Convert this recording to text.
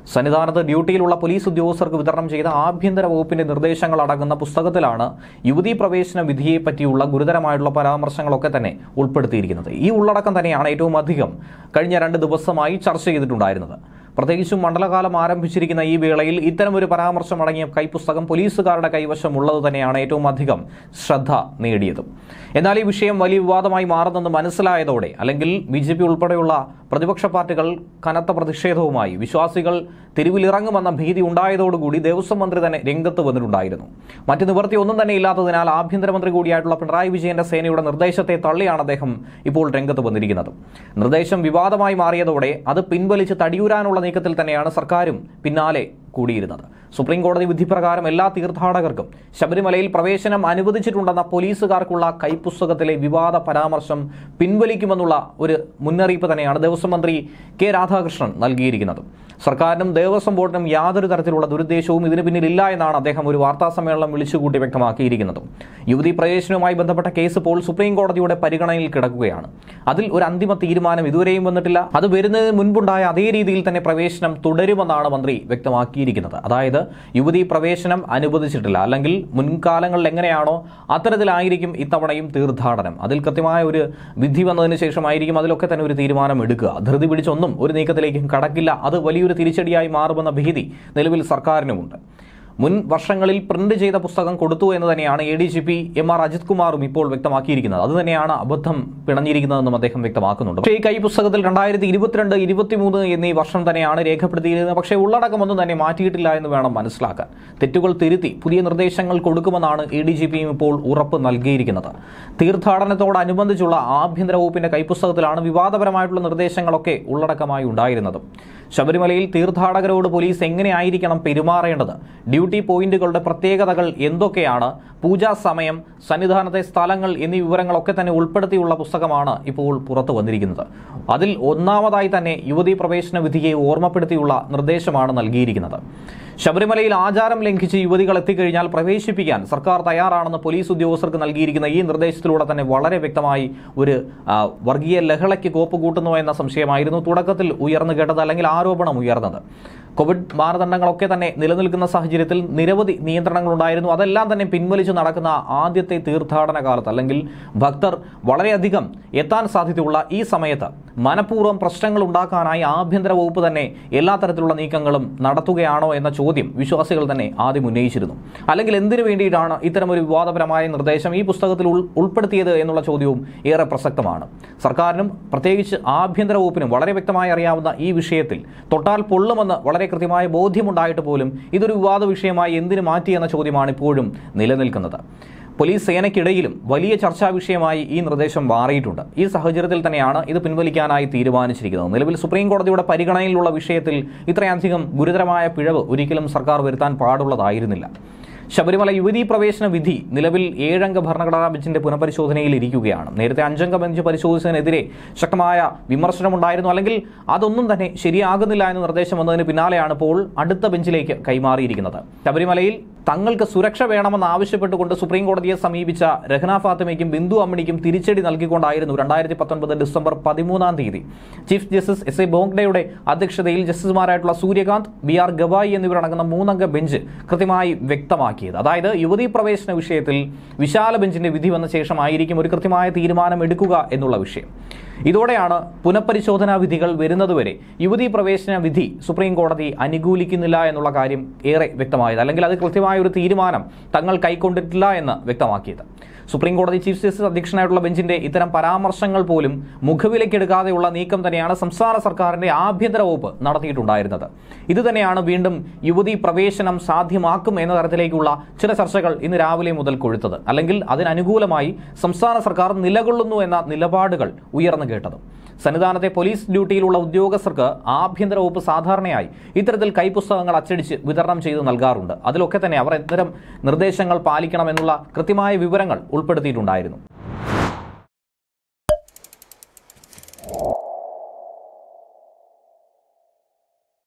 സന്നിധാനത്ത് ഡ്യൂട്ടിയിലുള്ള പോലീസ് ഉദ്യോഗസ്ഥർക്ക് വിതരണം ചെയ്ത ആഭ്യന്തര വകുപ്പിന്റെ നിർദ്ദേശങ്ങൾ അടങ്ങുന്ന പുസ്തകത്തിലാണ് യുവതീ പ്രവേശന വിധിയെ പറ്റിയുള്ള ഗുരുതരമായിട്ടുള്ള പരാമർശങ്ങളൊക്കെ തന്നെ ഉൾപ്പെടുത്തിയിരിക്കുന്നത് ഈ ഉള്ളടക്കം തന്നെയാണ് ഏറ്റവും അധികം കഴിഞ്ഞ രണ്ട് ദിവസമായി ചർച്ച ചെയ്തിട്ടുണ്ടായിരുന്നത് പ്രത്യേകിച്ചും മണ്ഡലകാലം ആരംഭിച്ചിരിക്കുന്ന ഈ വേളയിൽ ഇത്തരമൊരു പരാമർശം അടങ്ങിയ കൈപ്പുസ്തകം പോലീസുകാരുടെ കൈവശം ഉള്ളത് തന്നെയാണ് ഏറ്റവും അധികം ശ്രദ്ധ നേടിയത് എന്നാൽ ഈ വിഷയം വലിയ വിവാദമായി മാറുന്നെന്ന് മനസ്സിലായതോടെ അല്ലെങ്കിൽ ബി ജെ പി ഉൾപ്പെടെയുള്ള പ്രതിപക്ഷ പാർട്ടികൾ കനത്ത പ്രതിഷേധവുമായി വിശ്വാസികൾ തെരുവിലിറങ്ങുമെന്ന ഭീതി ഉണ്ടായതോടുകൂടി ദേവസ്വം മന്ത്രി തന്നെ രംഗത്ത് വന്നിട്ടുണ്ടായിരുന്നു മറ്റ് നിവൃത്തി ഒന്നും തന്നെ ഇല്ലാത്തതിനാൽ ആഭ്യന്തരമന്ത്രി കൂടിയായിട്ടുള്ള പിണറായി വിജയന്റെ സേനയുടെ നിർദ്ദേശത്തെ തള്ളിയാണ് അദ്ദേഹം ഇപ്പോൾ രംഗത്ത് വന്നിരിക്കുന്നത് നിർദ്ദേശം വിവാദമായി മാറിയതോടെ അത് പിൻവലിച്ച് തടിയൂരാനുള്ള നീക്കത്തിൽ തന്നെയാണ് സർക്കാരും പിന്നാലെ കൂടിയിരുന്നത് സുപ്രീം കോടതി വിധിപ്രകാരം എല്ലാ തീർത്ഥാടകർക്കും ശബരിമലയിൽ പ്രവേശനം അനുവദിച്ചിട്ടുണ്ടെന്ന പോലീസുകാർക്കുള്ള കൈപ്പുസ്തകത്തിലെ വിവാദ പരാമർശം പിൻവലിക്കുമെന്നുള്ള ഒരു മുന്നറിയിപ്പ് തന്നെയാണ് ദേവസ്വം മന്ത്രി കെ രാധാകൃഷ്ണൻ നൽകിയിരിക്കുന്നത് സർക്കാരിനും ദേവസ്വം ബോർഡിനും യാതൊരു തരത്തിലുള്ള ദുരുദ്ദേശവും ഇതിന് പിന്നിലില്ല എന്നാണ് അദ്ദേഹം ഒരു വാർത്താ സമ്മേളനം വിളിച്ചുകൂട്ടി വ്യക്തമാക്കിയിരിക്കുന്നത് യുവതി പ്രവേശനവുമായി ബന്ധപ്പെട്ട കേസ് ഇപ്പോൾ സുപ്രീം കോടതിയുടെ പരിഗണനയിൽ കിടക്കുകയാണ് അതിൽ ഒരു അന്തിമ തീരുമാനം ഇതുവരെയും വന്നിട്ടില്ല അത് വരുന്നതിന് മുൻപുണ്ടായ അതേ രീതിയിൽ തന്നെ പ്രവേശനം തുടരുമെന്നാണ് മന്ത്രി വ്യക്തമാക്കിയിരിക്കുന്നത് അതായത് യുവതി പ്രവേശനം അനുവദിച്ചിട്ടില്ല അല്ലെങ്കിൽ മുൻകാലങ്ങളിൽ എങ്ങനെയാണോ അത്തരത്തിലായിരിക്കും ഇത്തവണയും തീർത്ഥാടനം അതിൽ കൃത്യമായ ഒരു വിധി വന്നതിന് ശേഷമായിരിക്കും അതിലൊക്കെ തന്നെ ഒരു തീരുമാനം എടുക്കുക ധൃതി പിടിച്ചൊന്നും ഒരു നീക്കത്തിലേക്കും കടക്കില്ല അത് വലിയൊരു തിരിച്ചടിയായി മാറുമെന്ന ഭീതി നിലവിൽ സർക്കാരിനുമുണ്ട് മുൻ വർഷങ്ങളിൽ പ്രിന്റ് ചെയ്ത പുസ്തകം കൊടുത്തു എന്ന് തന്നെയാണ് A D G P M R Ajith കുമാറും ഇപ്പോൾ വ്യക്തമാക്കിയിരിക്കുന്നത് അത് തന്നെയാണ് അബദ്ധം പിണഞ്ഞിരിക്കുന്നതെന്നും അദ്ദേഹം വ്യക്തമാക്കുന്നുണ്ട് പക്ഷേ ഈ കൈ പുസ്തകത്തിൽ രണ്ടായിരത്തി ഇരുപത്തിരണ്ട് ഇരുപത്തിമൂന്ന് എന്നീ വർഷം തന്നെയാണ് രേഖപ്പെടുത്തിയിരുന്നത് പക്ഷേ ഉള്ളടക്കമൊന്നും തന്നെ മാറ്റിയിട്ടില്ല എന്ന് വേണം മനസ്സിലാക്കാൻ തെറ്റുകൾ തിരുത്തി പുതിയ നിർദ്ദേശങ്ങൾ കൊടുക്കുമെന്നാണ് എ ഡി ജി പിയും ഇപ്പോൾ ഉറപ്പ് നൽകിയിരിക്കുന്നത് തീർത്ഥാടനത്തോടനുബന്ധിച്ചുള്ള ആഭ്യന്തര വകുപ്പിന്റെ കൈപ്പുസ്തകത്തിലാണ് വിവാദപരമായിട്ടുള്ള നിർദ്ദേശങ്ങളൊക്കെ ഉള്ളടക്കമായി ഉണ്ടായിരുന്നത് ശബരിമലയിൽ തീർത്ഥാടകരോട് പോലീസ് എങ്ങനെയായിരിക്കണം പെരുമാറേണ്ടത് ഡ്യൂട്ടി പോയിന്റുകളുടെ പ്രത്യേകതകൾ എന്തൊക്കെയാണ് പൂജാ സമയം സന്നിധാനത്തെ സ്ഥലങ്ങൾ എന്നീ വിവരങ്ങളൊക്കെ തന്നെ ഉൾപ്പെടുത്തിയുള്ള പുസ്തകമാണ് ഇപ്പോൾ പുറത്തു വന്നിരിക്കുന്നത് അതിൽ ഒന്നാമതായി തന്നെ യുവതീ പ്രവേശന വിധിയെ ഓർമ്മപ്പെടുത്തിയുള്ള നിർദ്ദേശമാണ് നൽകിയിരിക്കുന്നത് ശബരിമലയിൽ ആചാരം ലംഘിച്ച് യുവതികൾ എത്തിക്കഴിഞ്ഞാൽ പ്രവേശിപ്പിക്കാൻ സർക്കാർ തയ്യാറാണെന്ന് പോലീസ് ഉദ്യോഗസ്ഥർക്ക് നൽകിയിരിക്കുന്ന ഈ നിർദ്ദേശത്തിലൂടെ തന്നെ വളരെ വ്യക്തമായി ഒരു ആ, വർഗീയ ലഹളയ്ക്ക് കോപ്പ് കൂട്ടുന്നു എന്ന സംശയമായിരുന്നു തുടക്കത്തിൽ ഉയർന്നു കേട്ടത് അല്ലെങ്കിൽ ആരോപണം ഉയർന്നത് കോവിഡ് മാനദണ്ഡങ്ങളൊക്കെ തന്നെ നിലനിൽക്കുന്ന സാഹചര്യത്തിൽ നിരവധി നിയന്ത്രണങ്ങൾ ഉണ്ടായിരുന്നു അതെല്ലാം തന്നെ പിൻവലിച്ച് നടക്കുന്ന ആദ്യത്തെ തീർത്ഥാടന കാലത്ത് അല്ലെങ്കിൽ ഭക്തർ വളരെയധികം എത്താൻ സാധ്യതയുള്ള ഈ സമയത്ത് മനഃപൂർവ്വം പ്രശ്നങ്ങൾ ഉണ്ടാക്കാനായി ആഭ്യന്തര വകുപ്പ് തന്നെ എല്ലാ തരത്തിലുള്ള നീക്കങ്ങളും നടത്തുകയാണോ എന്ന ചോദ്യം വിശ്വാസികൾ തന്നെ ആദ്യം ഉന്നയിച്ചിരുന്നു അല്ലെങ്കിൽ എന്തിനു വേണ്ടിയിട്ടാണ് ഇത്തരമൊരു വിവാദപരമായ നിർദ്ദേശം ഈ പുസ്തകത്തിൽ ഉൾ- ഉൾപ്പെടുത്തിയത് എന്നുള്ള ചോദ്യവും ഏറെ പ്രസക്തമാണ് സർക്കാരിനും പ്രത്യേകിച്ച് ആഭ്യന്തര വകുപ്പിനും വളരെ വ്യക്തമായി അറിയാവുന്ന ഈ വിഷയത്തിൽ തൊട്ടാൽ പൊള്ളുമെന്ന് വളരെ കൃത്യമായ ബോധ്യമുണ്ടായിട്ട് പോലും ഇതൊരു വിവാദ വിഷയമായി എന്തിനു മാറ്റി എന്ന ചോദ്യമാണ് ഇപ്പോഴും നിലനിൽക്കുന്നത് പോലീസ് സേനയ്ക്കിടയിലും വലിയ ചർച്ചാ വിഷയമായി ഈ നിർദ്ദേശം മാറിയിട്ടുണ്ട് ഈ സാഹചര്യത്തിൽ തന്നെയാണ് ഇത് പിൻവലിക്കാനായി തീരുമാനിച്ചിരിക്കുന്നത് നിലവിൽ സുപ്രീം കോടതിയുടെ പരിഗണനയിലുള്ള വിഷയത്തിൽ ഇത്രയധികം ഗുരുതരമായ പിഴവ് ഒരിക്കലും സർക്കാർ വരുത്താൻ പാടുള്ളതായിരുന്നില്ല ശബരിമല യുവതീ പ്രവേശന വിധി നിലവിൽ ഏഴംഗ ഭരണഘടനാ ബെഞ്ചിന്റെ പുനഃപരിശോധനയിൽ ഇരിക്കുകയാണ് നേരത്തെ അഞ്ചംഗ ബെഞ്ച് പരിശോധിച്ചതിനെതിരെ ശക്തമായ വിമർശനമുണ്ടായിരുന്നു അല്ലെങ്കിൽ അതൊന്നും തന്നെ ശരിയാകുന്നില്ല എന്ന നിർദ്ദേശം വന്നതിന് പിന്നാലെയാണ് ഇപ്പോൾ അടുത്ത ബെഞ്ചിലേക്ക് കൈമാറിയിരിക്കുന്നത് ശബരിമലയിൽ തങ്ങൾക്ക് സുരക്ഷ വേണമെന്ന് ആവശ്യപ്പെട്ടുകൊണ്ട് സുപ്രീം കോടതിയെ സമീപിച്ച രഹ്ന ഫാത്തിമയ്ക്കും ബിന്ദു അമ്മിണിക്കും തിരിച്ചടി നൽകിക്കൊണ്ടായിരുന്നു രണ്ടായിരത്തി പത്തൊൻപത് ഡിസംബർ പതിമൂന്നാം തീയതി ചീഫ് ജസ്റ്റിസ് എസ് എ ബോങ്ഡയുടെ അധ്യക്ഷതയിൽ ജസ്റ്റിസുമാരായിട്ടുള്ള സൂര്യകാന്ത് ബി ആർ ഗവായി എന്നിവരടങ്ങുന്ന മൂന്നംഗ ബെഞ്ച് കൃത്യമായി വ്യക്തമാക്കിയത് അതായത് യുവതീ പ്രവേശന വിഷയത്തിൽ വിശാല ബെഞ്ചിന്റെ വിധി വന്ന ശേഷമായിരിക്കും ഒരു കൃത്യമായ തീരുമാനം എടുക്കുക എന്നുള്ള വിഷയം ഇതോടെയാണ് പുനഃപരിശോധനാ വിധികൾ വരുന്നതുവരെ യുവതീ പ്രവേശന വിധി സുപ്രീം കോടതി അനുകൂലിക്കുന്നില്ല എന്നുള്ള കാര്യം ഏറെ വ്യക്തമായത് അല്ലെങ്കിൽ അത് കൃത്യമായ ഒരു തീരുമാനം തങ്ങൾ കൈക്കൊണ്ടിട്ടില്ല എന്ന് വ്യക്തമാക്കിയത് സുപ്രീം കോടതി ചീഫ് ജസ്റ്റിസ് അധ്യക്ഷനായിട്ടുള്ള ബെഞ്ചിന്റെ ഇത്തരം പരാമർശങ്ങൾ പോലും മുഖവിലക്കെടുക്കാതെയുള്ള നീക്കം തന്നെയാണ് സംസ്ഥാന സർക്കാരിന്റെ ആഭ്യന്തര വകുപ്പ് നടത്തിയിട്ടുണ്ടായിരുന്നത് ഇത് തന്നെയാണ് വീണ്ടും യുവതീ പ്രവേശനം സാധ്യമാക്കും എന്ന തരത്തിലേക്കുള്ള ചില ചർച്ചകൾ ഇന്ന് രാവിലെ മുതൽ കൊഴുത്തത് അല്ലെങ്കിൽ അതിനനുകൂലമായി സംസ്ഥാന സർക്കാർ നിലകൊള്ളുന്നു എന്ന നിലപാടുകൾ ഉയർന്നു കേട്ടത് സന്നിധാനത്തെ പോലീസ് ഡ്യൂട്ടിയിലുള്ള ഉദ്യോഗസ്ഥർക്ക് ആഭ്യന്തര വകുപ്പ് സാധാരണയായി ഇത്തരത്തിൽ കൈപ്പുസ്തകങ്ങൾ അച്ചടിച്ച് വിതരണം ചെയ്ത് നൽകാറുണ്ട് അതിലൊക്കെ തന്നെ അവർ ഇത്തരം നിർദ്ദേശങ്ങൾ പാലിക്കണമെന്നുള്ള കൃത്യമായ വിവരങ്ങൾ ഉൾപ്പെടുത്തിയിട്ടുണ്ടായിരുന്നു